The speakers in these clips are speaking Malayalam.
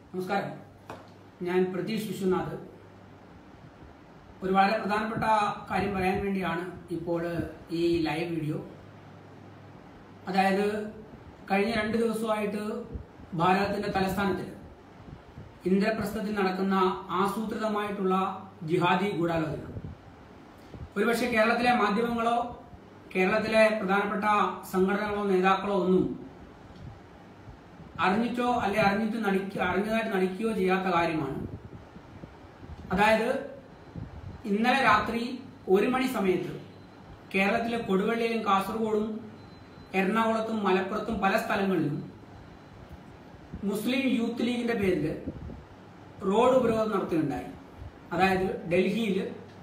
നമസ്കാരം ഞാൻ പ്രതീഷ് വിശ്വനാഥ് ഒരു വളരെ പ്രധാനപ്പെട്ട കാര്യം പറയാൻ വേണ്ടിയാണ് ഇപ്പോൾ ഈ ലൈവ് വീഡിയോ അതായത് കഴിഞ്ഞ രണ്ട് ദിവസമായിട്ട് ഭാരതത്തിന്റെ തലസ്ഥാനത്തിൽ ഇന്ദ്രപ്രസ്ഥത്തിൽ നടക്കുന്ന ആസൂത്രിതമായിട്ടുള്ള ജിഹാദി ഗൂഢാലോചന ഒരുപക്ഷെ കേരളത്തിലെ മാധ്യമങ്ങളോ കേരളത്തിലെ പ്രധാനപ്പെട്ട സംഘടനകളോ നേതാക്കളോ ഒന്നും അറിഞ്ഞിട്ടോ അല്ലെ അറിഞ്ഞിട്ട് നടിക്ക അറിഞ്ഞതായിട്ട് നടിക്കുകയോ ചെയ്യാത്ത കാര്യമാണ് അതായത് ഇന്നലെ രാത്രി ഒരു മണി സമയത്ത് കേരളത്തിലെ കൊടുവള്ളിയിലും കാസർഗോഡും എറണാകുളത്തും മലപ്പുറത്തും പല സ്ഥലങ്ങളിലും മുസ്ലിം യൂത്ത് ലീഗിന്റെ പേരിൽ റോഡ് ഉപരോധം നടത്തുകയുണ്ടായി അതായത് ഡൽഹിയിൽ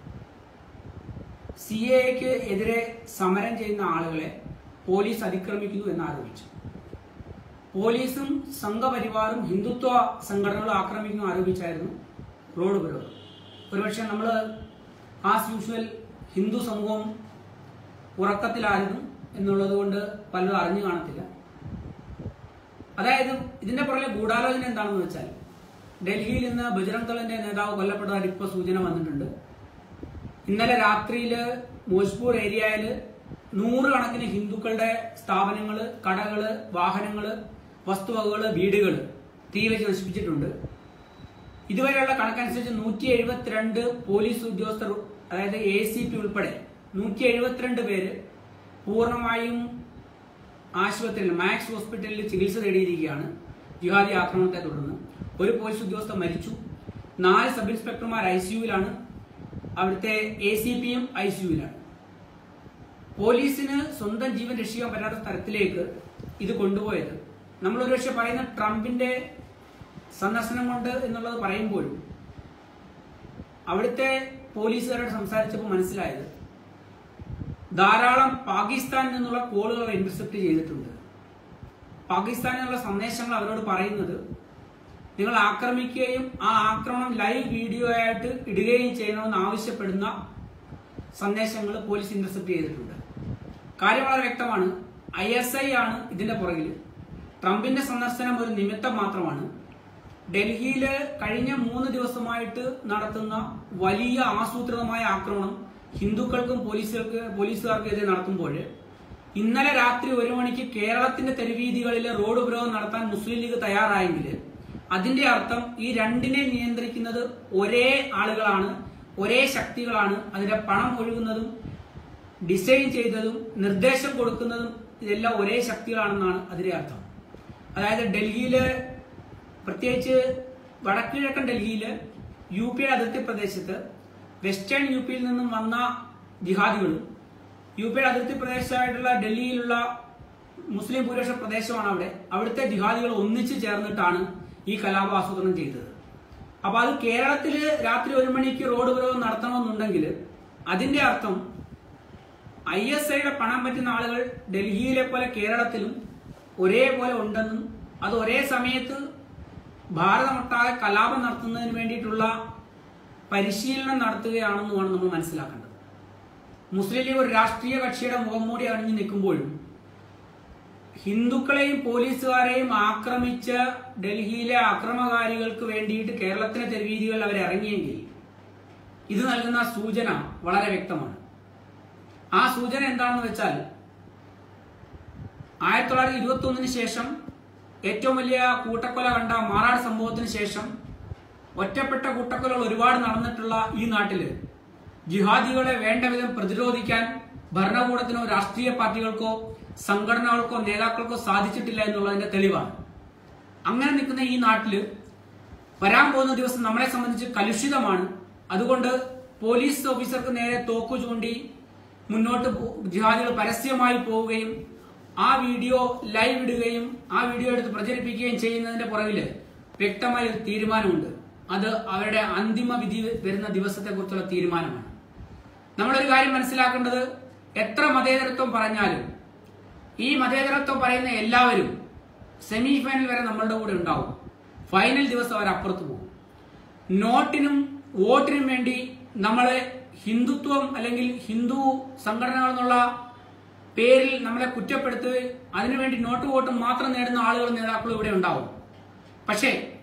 സി എക്ക് എതിരെ സമരം ചെയ്യുന്ന ആളുകളെ പോലീസ് അതിക്രമിക്കുന്നു എന്ന് ആരോപിച്ചു പോലീസും സംഘപരിവാറും ഹിന്ദുത്വ സംഘടനകളും ആക്രമിക്കുന്നു ആരോപിച്ചായിരുന്നു റോഡ് ഉപരോധം ഒരുപക്ഷെ നമ്മൾ ആസ് യൂഷ്വൽ ഹിന്ദു സമൂഹം ഉറക്കത്തിലായിരുന്നു എന്നുള്ളത് കൊണ്ട് പലരും അറിഞ്ഞു കാണത്തില്ല അതായത് ഇതിന്റെ പുറകെ ഗൂഢാലോചന എന്താണെന്ന് വെച്ചാൽ ഡൽഹിയിൽ ഇന്ന് ബജറംഗ് ദളിന്റെ നേതാവ് കൊല്ലപ്പെട്ടതായിട്ട് ഇപ്പോൾ സൂചന വന്നിട്ടുണ്ട് ഇന്നലെ രാത്രിയിൽ മോജ്പൂർ ഏരിയയിൽ നൂറുകണക്കിന് ഹിന്ദുക്കളുടെ സ്ഥാപനങ്ങള് കടകള് വാഹനങ്ങള് വസ്തുവകകള് വീടുകൾ തീ വെച്ച് നശിപ്പിച്ചിട്ടുണ്ട് ഇതുവരെയുള്ള കണക്കനുസരിച്ച് നൂറ്റി എഴുപത്തിരണ്ട് പോലീസ് ഉദ്യോഗസ്ഥർ അതായത് എ സി പി ഉൾപ്പെടെ നൂറ്റി എഴുപത്തിരണ്ട് പേര് പൂർണ്ണമായും ആശുപത്രിയിൽ മാക്സ് ഹോസ്പിറ്റലിൽ ചികിത്സ തേടിയിരിക്കുകയാണ് ജിഹാദി ആക്രമണത്തെ തുടർന്ന് ഒരു പോലീസ് ഉദ്യോഗസ്ഥർ മരിച്ചു നാല് സബ് ഇൻസ്പെക്ടർമാർ ഐ സിയുവിലാണ് അവിടുത്തെ എ സി പിയും ഐ സിയുവിലാണ് പോലീസിന് സ്വന്തം ജീവൻ രക്ഷിക്കാൻ പറ്റാത്ത തരത്തിലേക്ക് ഇത് കൊണ്ടുപോയത് നമ്മൾ ഒരുപക്ഷെ പറയുന്ന ട്രംപിന്റെ സന്ദർശനം കൊണ്ട് എന്നുള്ളത് പറയുമ്പോഴും അവിടുത്തെ പോലീസുകാരോട് സംസാരിച്ചപ്പോൾ മനസ്സിലായത് ധാരാളം പാകിസ്ഥാനിൽ നിന്നുള്ള കോളുകൾ ഇന്റർസെപ്റ്റ് ചെയ്തിട്ടുണ്ട് പാകിസ്ഥാനിൽ നിന്നുള്ള സന്ദേശങ്ങൾ അവരോട് പറയുന്നത് നിങ്ങൾ ആക്രമിക്കുകയും ആ ആക്രമണം ലൈവ് വീഡിയോ ആയിട്ട് ഇടുകയും ചെയ്യണമെന്ന് ആവശ്യപ്പെടുന്ന സന്ദേശങ്ങൾ പോലീസ് ഇന്റർസെപ്റ്റ് ചെയ്തിട്ടുണ്ട് കാര്യം വളരെ വ്യക്തമാണ് ഐ എസ് ഐ ആണ് ഇതിന്റെ പുറകിൽ ട്രംപിന്റെ സന്ദർശനം ഒരു നിമിത്തം മാത്രമാണ് ഡൽഹിയിൽ കഴിഞ്ഞ മൂന്ന് ദിവസമായിട്ട് നടത്തുന്ന വലിയ ആസൂത്രിതമായ ആക്രമണം ഹിന്ദുക്കൾക്കും പോലീസുകൾക്ക് പോലീസുകാർക്കും എതിരെ നടത്തുമ്പോൾ ഇന്നലെ രാത്രി ഒരു മണിക്ക് കേരളത്തിന്റെ തെരുവീതികളിൽ റോഡ് ഉപരോധം നടത്താൻ മുസ്ലിം ലീഗ് തയ്യാറായെങ്കിൽ അതിന്റെ അർത്ഥം ഈ രണ്ടിനെ നിയന്ത്രിക്കുന്നത് ഒരേ ആളുകളാണ് ഒരേ ശക്തികളാണ് അതിന്റെ പണം ഒഴുകുന്നതും ഡിസൈൻ ചെയ്തതും നിർദ്ദേശം കൊടുക്കുന്നതും ഇതെല്ലാം ഒരേ ശക്തികളാണെന്നാണ് അതിന്റെ അർത്ഥം അതായത് ഡൽഹിയില് പ്രത്യേകിച്ച് വടക്കിഴക്കൻ ഡൽഹിയില് യു പിയുടെ അതിർത്തി പ്രദേശത്ത് വെസ്റ്റേൺ യു പിയിൽ നിന്നും വന്ന ജിഹാദികളും യു പിയുടെ അതിർത്തി പ്രദേശമായിട്ടുള്ള ഡൽഹിയിലുള്ള മുസ്ലിം ഭൂരിപക്ഷ പ്രദേശമാണ് അവിടെ അവിടുത്തെ ജിഹാദികൾ ഒന്നിച്ചു ചേർന്നിട്ടാണ് ഈ കലാപ ആസൂത്രണം ചെയ്തത് അപ്പൊ അത് കേരളത്തില് രാത്രി ഒരു മണിക്ക് റോഡ് ഉപരോധം നടത്തണമെന്നുണ്ടെങ്കിൽ അതിന്റെ അർത്ഥം ഐ എസ് ഐയുടെ പണം പറ്റുന്ന ആളുകൾ ഡൽഹിയിലെ പോലെ കേരളത്തിലും ഒരേപോലെ ഉണ്ടെന്നും അത് ഒരേ സമയത്ത് ഭാരതമൊട്ടാകെ കലാപം നടത്തുന്നതിന് വേണ്ടിയിട്ടുള്ള പരിശീലനം നടത്തുകയാണെന്നുമാണ് നമ്മൾ മനസ്സിലാക്കേണ്ടത് മുസ്ലിം ലീഗ് ഒരു രാഷ്ട്രീയ കക്ഷിയുടെ മുഖംമൂടി അണിഞ്ഞു നിൽക്കുമ്പോഴും ഹിന്ദുക്കളെയും പോലീസുകാരെയും ആക്രമിച്ച ഡൽഹിയിലെ അക്രമകാരികൾക്ക് വേണ്ടിയിട്ട് കേരളത്തിലെ തെരുവീതികളിൽ അവർ ഇറങ്ങിയെങ്കിൽ ഇത് നൽകുന്ന സൂചന വളരെ വ്യക്തമാണ് ആ സൂചന എന്താണെന്ന് വെച്ചാൽ ആയിരത്തി തൊള്ളായിരത്തി ഇരുപത്തി ഒന്നിന് ശേഷം ഏറ്റവും വലിയ കൂട്ടക്കൊല കണ്ട മാറാട് സംഭവത്തിന് ശേഷം ഒറ്റപ്പെട്ട കൂട്ടക്കൊലകൾ ഒരുപാട് നടന്നിട്ടുള്ള ഈ നാട്ടില് ജിഹാദികളെ വേണ്ട വിധം പ്രതിരോധിക്കാൻ ഭരണകൂടത്തിനോ രാഷ്ട്രീയ പാർട്ടികൾക്കോ സംഘടനകൾക്കോ നേതാക്കൾക്കോ സാധിച്ചിട്ടില്ല എന്നുള്ളതിന്റെ തെളിവാണ് അങ്ങനെ നിൽക്കുന്ന ഈ നാട്ടില് വരാൻ പോകുന്ന ദിവസം നമ്മളെ സംബന്ധിച്ച് കലുഷിതമാണ് അതുകൊണ്ട് പോലീസ് ഓഫീസർക്ക് നേരെ തോക്കു ചൂണ്ടി മുന്നോട്ട് പോ- ജിഹാദികൾ പരസ്യമായി പോവുകയും ആ വീഡിയോ ലൈവ് ഇടുകയും ആ വീഡിയോ എടുത്ത് പ്രചരിപ്പിക്കുകയും ചെയ്യുന്നതിന്റെ പുറകില് വ്യക്തമായ ഒരു തീരുമാനമുണ്ട് അത് അവരുടെ അന്തിമ വിധി വരുന്ന ദിവസത്തെ കുറിച്ചുള്ള തീരുമാനമാണ് നമ്മളൊരു കാര്യം മനസ്സിലാക്കേണ്ടത് എത്ര മതേതരത്വം പറഞ്ഞാലും ഈ മതേതരത്വം പറയുന്ന എല്ലാവരും സെമി ഫൈനൽ വരെ നമ്മളുടെ കൂടെ ഉണ്ടാവും ഫൈനൽ ദിവസം അവർ അപ്പുറത്ത് പോകും നോട്ടിനും വോട്ടിനും വേണ്ടി നമ്മളെ ഹിന്ദുത്വം അല്ലെങ്കിൽ ഹിന്ദു സംഘടനകൾ എന്നുള്ള പേരിൽ നമ്മളെ കുറ്റപ്പെടുത്തുകയും അതിനുവേണ്ടി നോട്ട് വോട്ടും മാത്രം നേടുന്ന ആളുകളും നേതാക്കളും ഇവിടെ ഉണ്ടാവും പക്ഷേ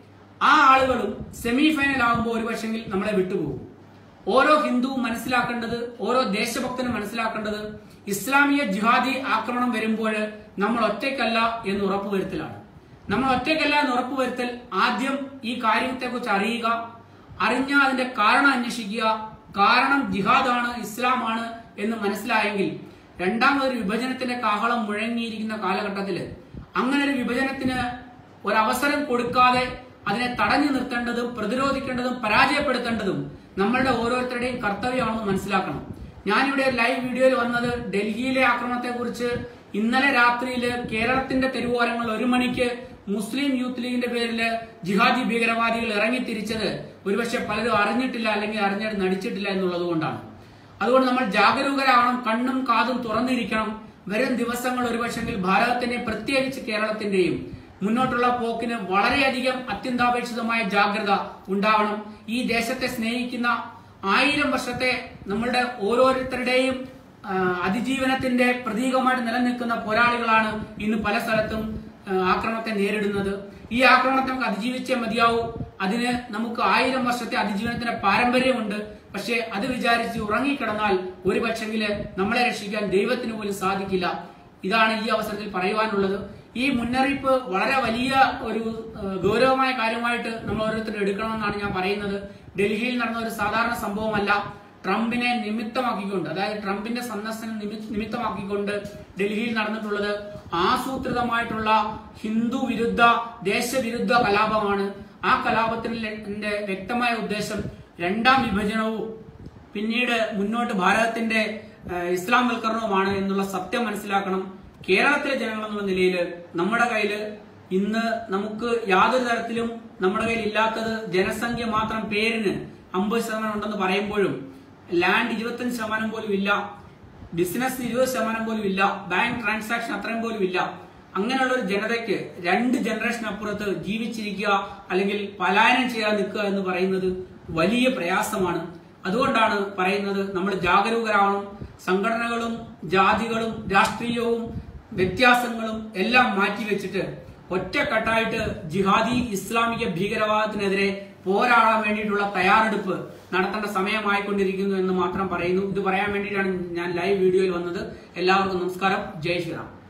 ആ ആളുകളും സെമി ഫൈനൽ ആകുമ്പോൾ ഒരു പക്ഷെങ്കിൽ നമ്മളെ വിട്ടുപോകും ഓരോ ഹിന്ദുവും മനസ്സിലാക്കേണ്ടത് ഓരോ ദേശഭക്തനും മനസ്സിലാക്കേണ്ടത് ഇസ്ലാമിക ജിഹാദി ആക്രമണം വരുമ്പോൾ നമ്മൾ ഒറ്റയ്ക്കല്ല എന്ന് ഉറപ്പുവരുത്തലാണ് നമ്മൾ ഒറ്റയ്ക്കല്ല എന്ന് ഉറപ്പുവരുത്തൽ ആദ്യം ഈ കാര്യത്തെക്കുറിച്ച് അറിയുക അറിഞ്ഞ അതിന്റെ കാരണം അന്വേഷിക്കുക കാരണം ജിഹാദാണ് ഇസ്ലാമാണ് എന്ന് മനസ്സിലായെങ്കിൽ രണ്ടാമതൊരു വിഭജനത്തിന്റെ കാഹളം മുഴങ്ങിയിരിക്കുന്ന കാലഘട്ടത്തിൽ അങ്ങനെ ഒരു വിഭജനത്തിന് ഒരവസരം കൊടുക്കാതെ അതിനെ തടഞ്ഞു നിർത്തേണ്ടതും പ്രതിരോധിക്കേണ്ടതും പരാജയപ്പെടുത്തേണ്ടതും നമ്മളുടെ ഓരോരുത്തരുടെയും കർത്തവ്യമാണെന്ന് മനസ്സിലാക്കണം ഞാനിവിടെ ലൈവ് വീഡിയോയിൽ വന്നത് ഡൽഹിയിലെ ആക്രമണത്തെ കുറിച്ച് ഇന്നലെ രാത്രിയിൽ കേരളത്തിന്റെ തെരുവോരങ്ങൾ ഒരു മണിക്ക് മുസ്ലിം യൂത്ത് ലീഗിന്റെ പേരിൽ ജിഹാദി ഭീകരവാദികൾ ഇറങ്ങി തിരിച്ചത് ഒരുപക്ഷെ പലരും അറിഞ്ഞിട്ടില്ല അല്ലെങ്കിൽ അറിഞ്ഞിട്ട് നടിച്ചിട്ടില്ല എന്നുള്ളത് കൊണ്ടാണ് അതുകൊണ്ട് നമ്മൾ ജാഗരൂകരാകണം കണ്ണും കാതും തുറന്നിരിക്കണം വരും ദിവസങ്ങൾ ഒരുപക്ഷെങ്കിൽ ഭാരതത്തിന്റെ പ്രത്യേകിച്ച് കേരളത്തിന്റെയും മുന്നോട്ടുള്ള പോക്കിന് വളരെയധികം അത്യന്താപേക്ഷിതമായ ജാഗ്രത ഉണ്ടാവണം ഈ ദേശത്തെ സ്നേഹിക്കുന്ന ആയിരം വർഷത്തെ നമ്മളുടെ ഓരോരുത്തരുടെയും ആ, അതിജീവനത്തിന്റെ പ്രതീകമായിട്ട് നിലനിൽക്കുന്ന പോരാളികളാണ് ഇന്ന് പല സ്ഥലത്തും ആ, ആക്രമണത്തെ നേരിടുന്നത് ഈ ആക്രമണത്തെ നമുക്ക് അതിജീവിച്ചേ മതിയാവൂ അതിന് നമുക്ക് ആയിരം വർഷത്തെ അതിജീവനത്തിന്റെ പാരമ്പര്യമുണ്ട് പക്ഷേ അത് വിചാരിച്ച് ഉറങ്ങിക്കിടന്നാൽ ഒരു പക്ഷെങ്കില് നമ്മളെ രക്ഷിക്കാൻ ദൈവത്തിന് പോലും സാധിക്കില്ല ഇതാണ് ഈ അവസരത്തിൽ പറയുവാനുള്ളത് ഈ മുന്നറിയിപ്പ് വളരെ വലിയ ഒരു ആ, ഗൗരവമായ കാര്യമായിട്ട് നമ്മൾ ഓരോരുത്തരും എടുക്കണമെന്നാണ് ഞാൻ പറയുന്നത് ഡൽഹിയിൽ നടന്ന ഒരു സാധാരണ സംഭവമല്ല ട്രംപിനെ നിമിത്തമാക്കിക്കൊണ്ട് അതായത് ട്രംപിന്റെ സന്ദർശനം നിമി- നിമിത്തമാക്കിക്കൊണ്ട് ഡൽഹിയിൽ നടന്നിട്ടുള്ളത് ആസൂത്രിതമായിട്ടുള്ള ഹിന്ദു വിരുദ്ധ ദേശവിരുദ്ധ കലാപമാണ് ആ കലാപത്തിന്റെ വ്യക്തമായ ഉദ്ദേശം രണ്ടാം വിഭജനവും പിന്നീട് മുന്നോട്ട് ഭാരതത്തിന്റെ ഏഹ്, ഇസ്ലാം വൽക്കരണവുമാണ് എന്നുള്ള സത്യം മനസ്സിലാക്കണം കേരളത്തിലെ ജനങ്ങൾ എന്നുള്ള നിലയിൽ നമ്മുടെ കയ്യില് ഇന്ന് നമുക്ക് യാതൊരു തരത്തിലും നമ്മുടെ കയ്യിൽ ഇല്ലാത്തത് ജനസംഖ്യ മാത്രം പേരിന് അമ്പത് ശതമാനം ഉണ്ടെന്ന് പറയുമ്പോഴും ലാൻഡ് ഇരുപത്തഞ്ച് ശതമാനം പോലും ഇല്ല ബിസിനസ് ഇരുപത് ശതമാനം പോലും ഇല്ല ബാങ്ക് ട്രാൻസാക്ഷൻ അത്രയും പോലും ഇല്ല അങ്ങനെയുള്ള ഒരു ജനതയ്ക്ക് രണ്ട് ജനറേഷൻ അപ്പുറത്ത് ജീവിച്ചിരിക്കുക അല്ലെങ്കിൽ പലായനം ചെയ്യാൻ നിൽക്കുക എന്ന് പറയുന്നത് വലിയ പ്രയാസമാണ് അതുകൊണ്ടാണ് പറയുന്നത് നമ്മൾ ജാഗരൂകരാവണം സംഘടനകളും ജാതികളും രാഷ്ട്രീയവും വ്യത്യാസങ്ങളും എല്ലാം മാറ്റിവെച്ചിട്ട് ഒറ്റക്കെട്ടായിട്ട് ജിഹാദി ഇസ്ലാമിക ഭീകരവാദത്തിനെതിരെ പോരാടാൻ വേണ്ടിയിട്ടുള്ള തയ്യാറെടുപ്പ് നടത്തേണ്ട സമയമായിക്കൊണ്ടിരിക്കുന്നു എന്ന് മാത്രം പറയുന്നു ഇത് പറയാൻ വേണ്ടിയിട്ടാണ് ഞാൻ ലൈവ് വീഡിയോയിൽ വന്നത് എല്ലാവർക്കും നമസ്കാരം ജയ് ശ്രീറാം